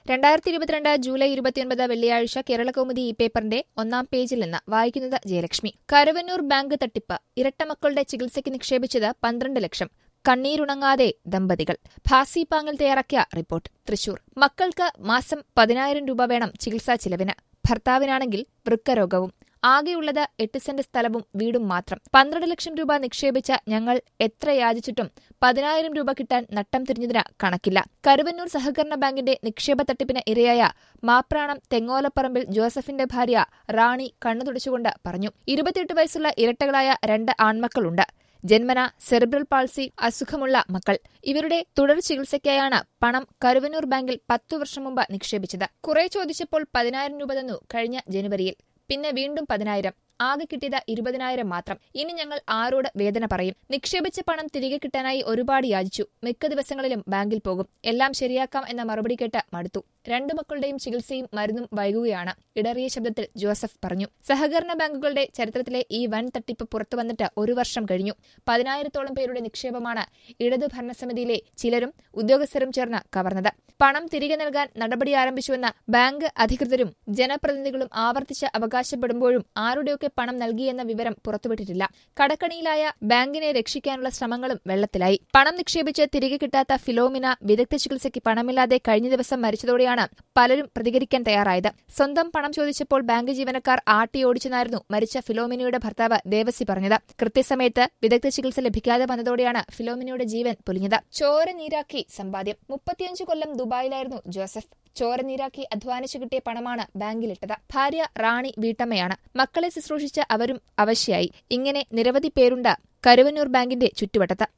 രണ്ടായിരത്തി ഇരുപത്തിരണ്ട് ജൂലൈ ഇരുപത്തിയൊൻപത് വെള്ളിയാഴ്ച കേരളകൗമുദി ഈ പേപ്പറിന്റെ ഒന്നാം പേജിൽ നിന്ന് വായിക്കുന്നത് ജയലക്ഷ്മി കരുവന്നൂർ ബാങ്ക് തട്ടിപ്പ് ഇരട്ടമക്കളുടെ ചികിത്സയ്ക്ക് നിക്ഷേപിച്ചത് പന്ത്രണ്ട് ലക്ഷം കണ്ണീരുണങ്ങാതെ ദമ്പതികൾ ഭാസി പാങ്ങിൽ തയ്യാറാക്കിയ റിപ്പോർട്ട് തൃശൂർ മക്കൾക്ക് മാസം പതിനായിരം രൂപ വേണം ചികിത്സാ ചിലവിന് ഭർത്താവിനാണെങ്കിൽ വൃക്കരോഗവും ആകെയുള്ളത് എട്ട് സെന്റ് സ്ഥലവും വീടും മാത്രം പന്ത്രണ്ട് ലക്ഷം രൂപ നിക്ഷേപിച്ച ഞങ്ങൾ എത്ര യാചിച്ചിട്ടും പതിനായിരം രൂപ കിട്ടാൻ നട്ടം തിരിഞ്ഞതിന് കണക്കില്ല കരുവന്നൂർ സഹകരണ ബാങ്കിന്റെ നിക്ഷേപ തട്ടിപ്പിന് ഇരയായ മാപ്രാണം തെങ്ങോലപ്പറമ്പിൽ ജോസഫിന്റെ ഭാര്യ റാണി കണ്ണു തുടച്ചുകൊണ്ട് പറഞ്ഞു ഇരുപത്തിയെട്ട് വയസ്സുള്ള ഇരട്ടകളായ രണ്ട് ആൺമക്കളുണ്ട് ജന്മന സെറിബ്രൽ പാൾസി അസുഖമുള്ള മക്കൾ ഇവരുടെ തുടർ ചികിത്സയ്ക്കായാണ് പണം കരുവന്നൂർ ബാങ്കിൽ പത്തു വർഷം മുമ്പ് നിക്ഷേപിച്ചത് കുറെ ചോദിച്ചപ്പോൾ പതിനായിരം രൂപ തന്നു കഴിഞ്ഞ ജനുവരിയിൽ പിന്നെ വീണ്ടും പതിനായിരം ആകെ കിട്ടിയത് ഇരുപതിനായിരം മാത്രം ഇനി ഞങ്ങൾ ആരോട് വേദന പറയും നിക്ഷേപിച്ച പണം തിരികെ കിട്ടാനായി ഒരുപാട് യാചിച്ചു മിക്ക ദിവസങ്ങളിലും ബാങ്കിൽ പോകും എല്ലാം ശരിയാക്കാം എന്ന മറുപടി കേട്ട് മടുത്തു രണ്ടു മക്കളുടെയും ചികിത്സയും മരുന്നും വൈകുകയാണ് ഇടറിയ ശബ്ദത്തിൽ ജോസഫ് പറഞ്ഞു സഹകരണ ബാങ്കുകളുടെ ചരിത്രത്തിലെ ഈ വൻ തട്ടിപ്പ് പുറത്തുവന്നിട്ട് ഒരു വർഷം കഴിഞ്ഞു പതിനായിരത്തോളം പേരുടെ നിക്ഷേപമാണ് ഇടതു ഭരണസമിതിയിലെ ചിലരും ഉദ്യോഗസ്ഥരും ചേർന്ന് കവർന്നത് പണം തിരികെ നൽകാൻ നടപടി ആരംഭിച്ചുവെന്ന ബാങ്ക് അധികൃതരും ജനപ്രതിനിധികളും ആവർത്തിച്ച് അവകാശപ്പെടുമ്പോഴും ആരുടെയൊക്കെ പണം നൽകിയെന്ന വിവരം പുറത്തുവിട്ടിട്ടില്ല കടക്കണിയിലായ ബാങ്കിനെ രക്ഷിക്കാനുള്ള ശ്രമങ്ങളും വെള്ളത്തിലായി പണം നിക്ഷേപിച്ച് തിരികെ കിട്ടാത്ത ഫിലോമിന വിദഗ്ധ ചികിത്സയ്ക്ക് പണമില്ലാതെ കഴിഞ്ഞ ദിവസം മരിച്ചതോടെയാണ് പലരും പ്രതികരിക്കാൻ തയ്യാറായത് സ്വന്തം പണം ചോദിച്ചപ്പോൾ ബാങ്ക് ജീവനക്കാർ ആട്ടിയോടിച്ചെന്നായിരുന്നു മരിച്ച ഫിലോമിനയുടെ ഭർത്താവ് ദേവസി പറഞ്ഞത് കൃത്യസമയത്ത് വിദഗ്ധ ചികിത്സ ലഭിക്കാതെ വന്നതോടെയാണ് ഫിലോമിനയുടെ ജീവൻ പൊലിഞ്ഞത് ചോര നീരാക്കി സമ്പാദ്യം മുപ്പത്തിയഞ്ച് കൊല്ലം ദുബായിലായിരുന്നു ജോസഫ് ചോര നീരാക്കി അധ്വാനിച്ചു കിട്ടിയ പണമാണ് ബാങ്കിലിട്ടത് ഭാര്യ റാണി വീട്ടമ്മയാണ് മക്കളെ ശുശ്രൂഷിച്ച അവരും അവശ്യായി ഇങ്ങനെ നിരവധി പേരുണ്ട് കരുവന്നൂർ ബാങ്കിന്റെ ചുറ്റുവട്ടത്ത്